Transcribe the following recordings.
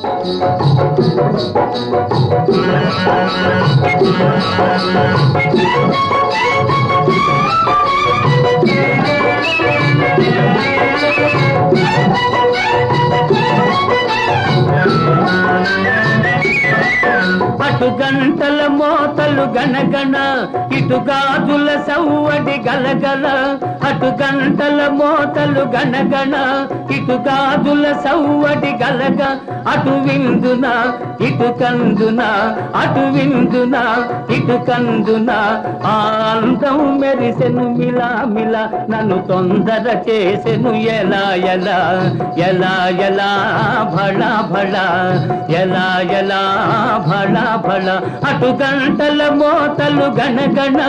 అటు గంటల మోతలు గనగన ఇటు గాజుల సవ్వడి గలగల అటు గంటల మోతలు గనగన ఇటు గాజుల సవ్వడి గలగ అటు విందున ఇటు కందున అటు విందున ఇటు కందున ఆ అందం మెరిసెను మిలా మిలా నన్ను తొందర చేసెను ఎలా ఎలా ఎలా ఎలా భళ భళ ఎలా ఎలా భళ భళ అటు గంటల మోతలు గణగణ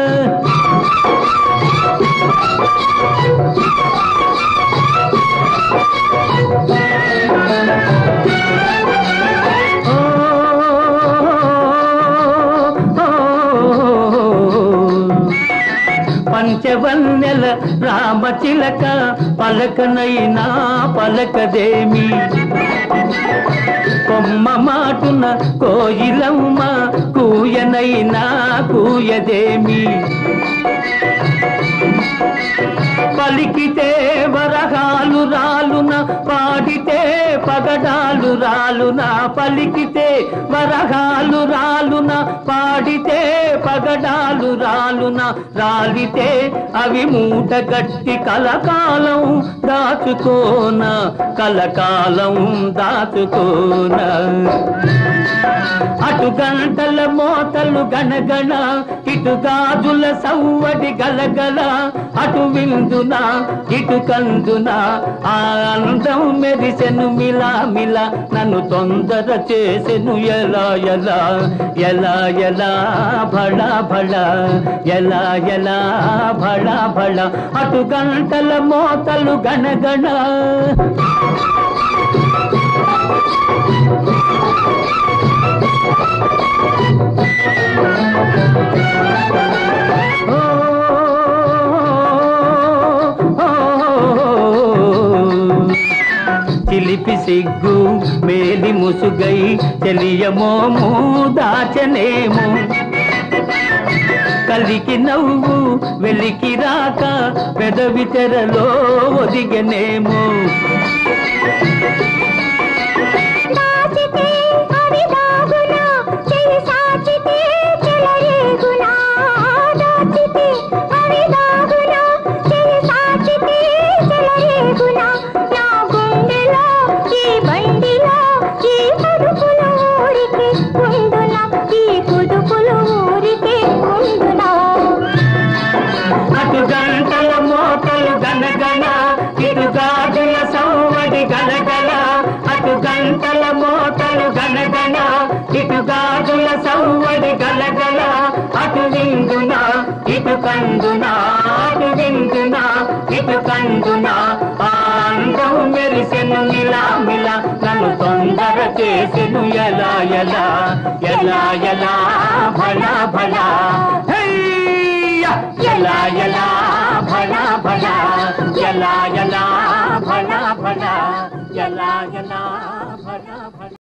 ఓ, ఓ, పంచవన్నెల రామచిలక పలకనైనా పలకదేమి కొమ్మ మాటున కోయిలమ్మ కూయనైనా కూయదేమి పలికితే వరహాలు రాలున పాడితే పగడాలు రాలున పలికితే వరహాలు రాలున పాడితే పగడాలు రాలున రాలితే అవి మూట గట్టి కలకాలం దాచుకోన కలకాలం దాచుకోన అటు గంటల మోతలు గణగణ ఇటు గాజుల సవ్వడి గలగల అటు విందున ఇటు కందున ఆ అందం మెరిసెను మిలా మిలా నన్ను తొందర చేసెను ఎలా ఎలా ఎలా ఎలా భళ భళ ఎలా ఎలా భళ భళ అటు గంటల మోతలు గణగణ ఓ, ఓ, చిలిపి సిగ్గు మేలి ముసుగై తెలియమోము దాచనేమో కలికి నవ్వు వెలికి రాక పెదవి తెరలో ఒదిగనేమో దాచితే అవి దాగునా చెయ్యి సాచితే చెలరేగునా దాచితే అవి దాగునా చెయ్యి సాచితే చెలరేగునా నా గుండెలో ఈ బండిలో ఈ కుదుపుల ఊరికి ఉండునా ఈ కుదుపుల ఊరికి ఉండునా అటు గంటల మోతలు గనగన ఇటు గాజుల సౌవడి గలగల అటు గంటల మోతలు గనగన ఇటు గాజుల సౌవడి గలగల అటు విందున ఇటు కందున అటు విందున ఇటు కందున ఆ అందం మెరిసెను మిలా మిలా నన్ను తొందర చేసెను ఎలా ఎలా ఎలా ఎలా భళ భళ హయ్య! ఎలా ఎలా భళ భళ ఎలా ఎలా భళ భళ ఎలా ఎలా భళ భళ